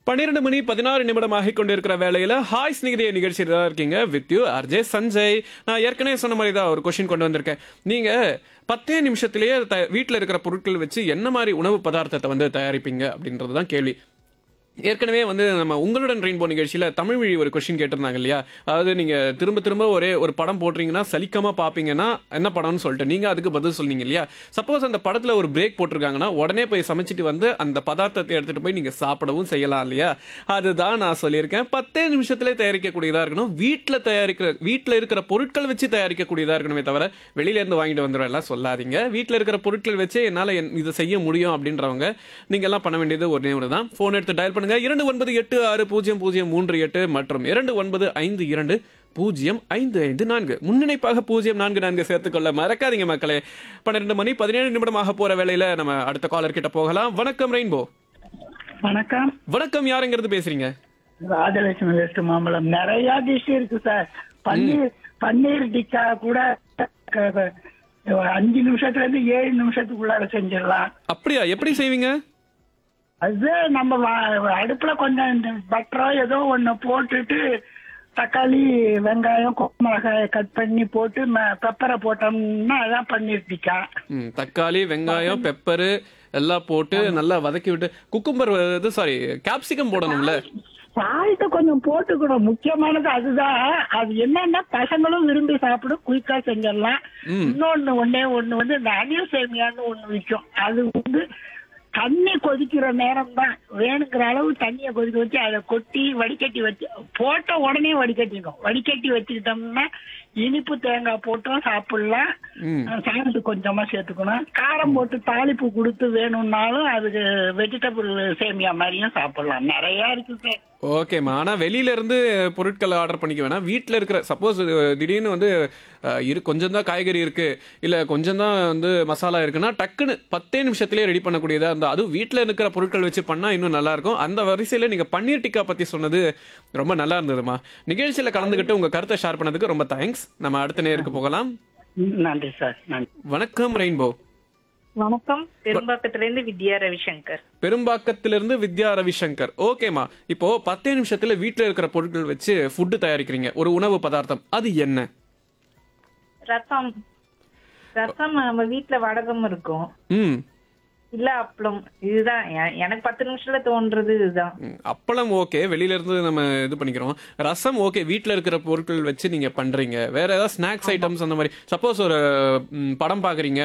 பன்னிரண்டு மணி பதினாறு நிமிடம் ஆகிக் கொண்டிருக்கிற வேலையில ஹாய் ஸ்நிகிதிய நிகழ்ச்சியில் தான் இருக்கீங்க வித் யூ ஆர்ஜே சஞ்சய் நான் ஏற்கனவே சொன்ன மாதிரி தான் ஒரு கொஸ்டின் கொண்டு வந்திருக்கேன் நீங்க பத்தே நிமிஷத்திலேயே த- வீட்ல இருக்கிற பொருட்கள் வச்சு என்ன மாதிரி உணவு பதார்த்தத்தை வந்து தயாரிப்பீங்க அப்படின்றது தான் கேள்வி ஏற்கனவே வந்து நம்ம உங்களுடன் ரெயின்போ நிகழ்ச்சியில தமிழ் மொழி ஒரு கொஸ்டின் கேட்டிருந்தாங்க இல்லையா அதாவது நீங்க திரும்ப திரும்ப ஒரே ஒரு படம் போடுறீங்கன்னா சலிக்காம பாப்பீங்கன்னா என்ன படம்னு சொல்லிட்டு நீங்க அதுக்கு பதில் சொன்னீங்க இல்லையா சப்போஸ் அந்த படத்துல ஒரு பிரேக் போட்டிருக்காங்கன்னா உடனே போய் சமைச்சிட்டு வந்து அந்த பதார்த்தத்தை எடுத்துட்டு போய் நீங்க சாப்பிடவும் செய்யலாம் இல்லையா அதுதான் நான் சொல்லியிருக்கேன் பத்தே நிமிஷத்துல தயாரிக்கக்கூடியதா இருக்கணும் வீட்டுல தயாரிக்கிற வீட்டுல இருக்கிற பொருட்கள் வச்சு தயாரிக்கக்கூடியதா இருக்கணுமே தவிர வெளியில இருந்து வாங்கிட்டு வந்துடும் எல்லாம் சொல்லாதீங்க வீட்டுல இருக்கிற பொருட்கள் வச்சு என்னால என்- இதை செய்ய முடியும் அப்படின்றவங்க நீங்க எல்லாம் பண்ண வேண்டியது ஒரே ஒன்று தான் போன் எடுத்து டயல் பண்ணுங்க இரண்டு ஒன்பது எட்டு ஆறு பூஜ்ஜியம் பூஜ்ஜியம் மூன்று எட்டு மற்றும் இரண்டு ஒன்பது ஐந்து இரண்டு பூஜ்ஜியம் ஐந்து ஐந்து நான்கு முன்னிணைப்பாக பூஜ்ஜியம் நான்கு நான்கு சேர்த்துக்கொள்ள மறக்காதீங்க மக்களே பன்னிரெண்டு மணி பதினேழு நிமிடமாக போற வேலையில நம்ம அடுத்த காலர் கிட்ட போகலாம் வணக்கம் ரெயின்போ வணக்கம் வணக்கம் யாருங்கிறது பேசுறீங்க ராஜலட்சுமி வெஸ்ட் மாம்பழம் நிறைய டிஷ் இருக்கு சார் பன்னீர் பன்னீர் டிக்கா கூட க- க- அஞ்சு நிமிஷத்துல இருந்து ஏழு நிமிஷத்துக்குள்ளார செஞ்சிடலாம் அப்படியா எப்படி செய்வீங்க அது நம்ம வா- அடுப்புல கொஞ்சம் இந்த பட்டரோ ஏதோ ஒண்ணு போட்டுட்டு தக்காளி வெங்காயம் கொ- மிளகாய கட் பண்ணி போட்டு பெப்பரை போட்டோம்னா அதான் பன்னீர் டிக்கா ம், தக்காளி வெங்காயம் பெப்பரு எல்லாம் போட்டு நல்லா வதக்கி விட்டு குக்கும்பர் இது சாரி கேப்சிகம் போடணும்ல சால்ட் கொஞ்சம் போட்டுக்கணும் முக்கியமானது அதுதான் அது என்னன்னா பசங்களும் விரும்பி சாப்பிடும் குயிக்கா செஞ்சிடலாம் ம். இன்னொன்னு ஒண்ணே ஒண்ணு வந்து இந்த அணில் சேமியான்னு ஒண்ணு விற்கும் அது வந்து தண்ணி கொதிக்கிற நேரம் தான் வேணுங்கிற அளவு தண்ணியை கொதிக்க வச்சு அதை கொட்டி வடிகட்டி வச்சு போட்ட உடனே வடிகட்டிடும் வடிகட்டி வச்சுக்கிட்டோம்னா இனிப்பு தேங்காய் போட்டும் சாப்பிடலாம் ம் சால்ட் கொஞ்சமா சேர்த்துக்கணும் காரம் போட்டு தாளிப்பு கொடுத்து வேணும்னாலும் அதுக்கு வெஜிடபிள் சேமியா மாதிரியும் சாப்பிடலாம் நிறைய இருக்கு சார் ஓகேம்மா ஆனால் வெளியில இருந்து பொருட்களை ஆர்டர் பண்ணிக்க வேணாம் வீட்டில் இருக்கிற சப்போஸ் திடீர்னு வந்து அஹ், இரு கொஞ்சம் தான் காய்கறி இருக்கு இல்லை கொஞ்சம் தான் வந்து மசாலா இருக்குன்னா டக்குன்னு பத்தே நிமிஷத்துலேயே ரெடி பண்ணக்கூடியதா இருந்தால் அதுவும் வீட்டில் இருக்கிற பொருட்கள் வச்சு பண்ணால் இன்னும் நல்லா இருக்கும் அந்த வரிசையில் நீங்கள் பன்னீர் டிக்கா பற்றி சொன்னது ரொம்ப நல்லா இருந்ததுமா நிகழ்ச்சியில் கலந்துக்கிட்டு உங்கள் கருத்தை ஷேர் பண்ணதுக்கு ரொம்ப தேங்க்ஸ் நம்ம அடுத்த நேருக்கு போகலாம் நன்றி சார் நன்றி வணக்கம் ரெயின்போ வணக்கம் பெரும்பாக்கத்துல இருந்து வித்யா ரவிசங்கர் பெரும்பாக்கத்திலிருந்து வித்யா ரவிசங்கர் ஓகேமா இப்போ பத்தே நிமிஷத்துல வீட்ல இருக்கிற பொருட்கள் வச்சு ஃபுட்டு தயாரிக்கிறீங்க ஒரு உணவு பதார்த்தம் அது என்ன ரசம் ரசம் நம்ம வீட்ல வடகம் இருக்கும் ம் இல்ல அப்பளம் இதுதான் எ- எனக்கு பத்து நிமிஷத்துல தோன்றது இதுதான் ம், அப்பளம் ஓகே வெளியில இருந்து நம்ம இது பண்ணிக்கிறோம் ரசம் ஓகே வீட்ல இருக்கிற பொருட்கள் வச்சு நீங்க பண்றீங்க வேற ஏதாவது ஸ்நாக்ஸ் ஐட்டம்ஸ் அந்த மாதிரி சப்போஸ் ஒரு ம், படம் பாக்குறீங்க